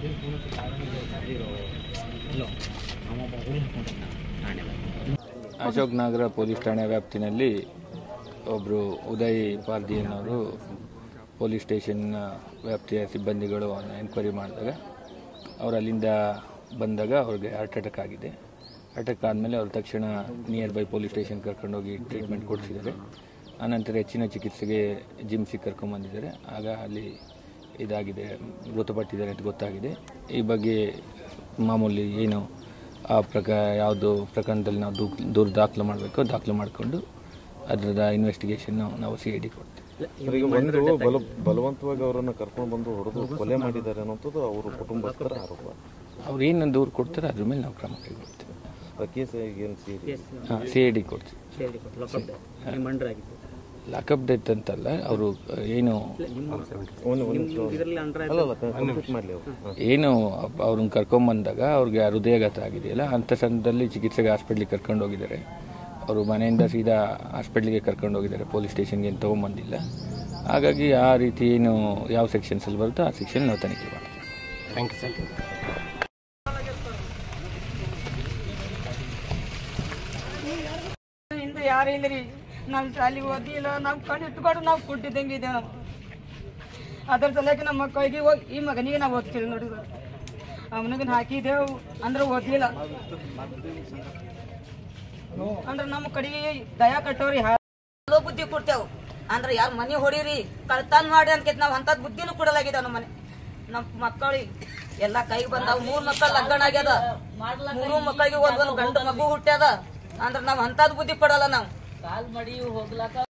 ಅಶೋಕ್ ನಗರ police ಠಾಣೆ ವ್ಯಾಪ್ತಿನಲ್ಲಿ ಒಬ್ಬರು ಉದಯ್ ಪಾರ್ದಿ ಅನ್ನೋರು ಪೊಲೀಸ್ ಸ್ಟೇಷನ್ನ ವ್ಯಾಪ್ತಿಯ ಸಿಬ್ಬಂದಿಗಳು ಎನ್ಕ್ವೈರಿ ಮಾಡಿದಾಗ ಅವ್ರು ಅಲ್ಲಿಂದ ಬಂದಾಗ ಅವ್ರಿಗೆ ಹಾರ್ಟ್ ಅಟ್ಯಾಕ್ ಆಗಿದೆ ಅಟ್ಯಾಕ್ ಆದಮೇಲೆ ಅವ್ರು ತಕ್ಷಣ ನಿಯರ್ ಬೈ ಪೊಲೀಸ್ ಸ್ಟೇಷನ್ ಕರ್ಕೊಂಡೋಗಿ ಟ್ರೀಟ್ಮೆಂಟ್ ಕೊಡಿಸಿದ್ದಾರೆ ಆನಂತರ ಹೆಚ್ಚಿನ ಚಿಕಿತ್ಸೆಗೆ ಜಿಮ್ಸಿಗೆ ಕರ್ಕೊಂಬಂದಿದ್ದಾರೆ ಆಗ ಅಲ್ಲಿ ಇದಾಗಿದೆ ಮೃತಪಟ್ಟಿದ್ದಾರೆ ಅಂತ ಗೊತ್ತಾಗಿದೆ ಈ ಬಗ್ಗೆ ಮಾಮೂಲಿ ಏನು ಆ ಪ್ರಕಾರ ಯಾವುದು ಪ್ರಕರಣದಲ್ಲಿ ನಾವು ದೂ ದೂರು ದಾಖಲು ಮಾಡಬೇಕು ದಾಖಲು ಮಾಡಿಕೊಂಡು ಅದರದ ಇನ್ವೆಸ್ಟಿಗೇಷನ್ನು ನಾವು ಸಿ ಐ ಡಿ ಕೊಡ್ತೀವಿ ಈಗ ಒಂದು ಬಲ ಬಲವಂತವಾಗಿ ಅವರನ್ನು ಕರ್ಕೊಂಡು ಬಂದು ಹೊಡೆದು ಕೊಲೆ ಮಾಡಿದ್ದಾರೆ ಅನ್ನೋಂಥದ್ದು ಅವ್ರ ಕುಟುಂಬಸ್ಥರ ಆರೋಪ ಅವ್ರು ಏನು ದೂರು ಕೊಡ್ತಾರೆ ಅದ್ರ ಮೇಲೆ ನಾವು ಕ್ರಮ ಕೈಗೊಳ್ತೀವಿ ಆ ಕೇಸ್ ಏನು ಸೇರಿ ಹಾಂ ಸಿ ಐ ಡಿ ಕೊಡ್ತೀವಿ ಲಾಕಪ್ ಡೆತ್ ಅಂತಲ್ಲ ಅವರು ಏನು ಒಂದು ಒಂದು ಅಲ್ಲ ಅಲ್ಲ ಕಂಪ್ಲೀಟ್ ಮಾಡಲಿ ಅವರು ಹಾಂ. ಏನು ಅಪ್- ಅವ್ರನ್ನ ಕರ್ಕೊಂಬಂದಾಗ ಅವ್ರಿಗೆ ಹೃದಯಾಘಾತ ಆಗಿದೆಯಲ್ಲ ಅಂಥ ಸಂದರ್ಭದಲ್ಲಿ ಚಿಕಿತ್ಸೆಗೆ ಹಾಸ್ಪಿಟ್ಲಿಗೆ ಕರ್ಕೊಂಡು ಹೋಗಿದ್ದಾರೆ ಅವರು ಮನೆಯಿಂದ ಸೀದಾ ಹಾಸ್ಪಿಟ್ಲಿಗೆ ಕರ್ಕೊಂಡು ಹೋಗಿದ್ದಾರೆ ಪೊಲೀಸ್ ಸ್ಟೇಷನ್ಗೆ ಏನು ತೊಗೊಂಬಂದಿಲ್ಲ ಹಾಗಾಗಿ ಆ ರೀತಿ ಏನು ಯಾವ ಸೆಕ್ಷನ್ಸಲ್ಲಿ ಬರುತ್ತೋ ಆ ಸೆಕ್ಷನ್ ನಾವು ತನಿಖೆ ಮಾಡ್ತೀವಿ ಥ್ಯಾಂಕ್ ಯು ಸರ್ ಹಿಂದೆ ಯಾರು ಇಲ್ಲರಿ ನಾವು ಶಾಲೆಗೆ ಓದಿಲ್ಲ ನಾವು ಕಣ್ಣು ಇಟ್ಕೊಂಡು ನಾವು ಕೊಟ್ಟಿದ್ದಂಗೆ ಇದೆ ನಾವು ಅದ್ರ ಸಲಕ್ಕೆ ನಮ್ಮ ಮಕ್ಕಳಿಗೆ ಹೋಗಿ ಈ ಮಗನಿಗೆ ನಾವು ಓದ್ತೀವಿ ನೋಡಿ ಸರ್ ಅವನಿಗೆ ಹಾಕಿದೆವು ಅಂದ್ರೆ ಓದಿಲ್ಲ ಅಂದ್ರೆ ನಮ್ಮ ಕಡೆಗೆ ದಯಾ ಕಟ್ಟೋರಿ ಚಲೋ ಬುದ್ಧಿ ಕೊಡ್ತೇವು ಅಂದ್ರೆ ಯಾರು ಮನೆ ಹೊಡೀರಿ ಕಳ್ತನ ಮಾಡಿ ಅಂತ ನಾವು ಅಂತದ್ ಬುದ್ಧಿನೂ ಕೊಡಲಾಗಿದೆ ನಮ್ಮ ಮನೆ ನಮ್ಮ ಮಕ್ಕಳಿಗೆ ಎಲ್ಲ ಕೈಗೆ ಬಂದಾವ ಮೂರ್ ಮಕ್ಕಳ ಲಗ್ನ ಆಗ್ಯದ ಮೂರು ಮಕ್ಕಳಿಗೆ ಒಂದ್ ಒಂದ್ ಗಂಡು ಮಗು ಹುಟ್ಟ್ಯದ ಅಂದ್ರೆ ನಾವ್ ಅಂತದ್ ಬುದ್ಧಿ ಕೊಡಲ್ಲ ನಾವು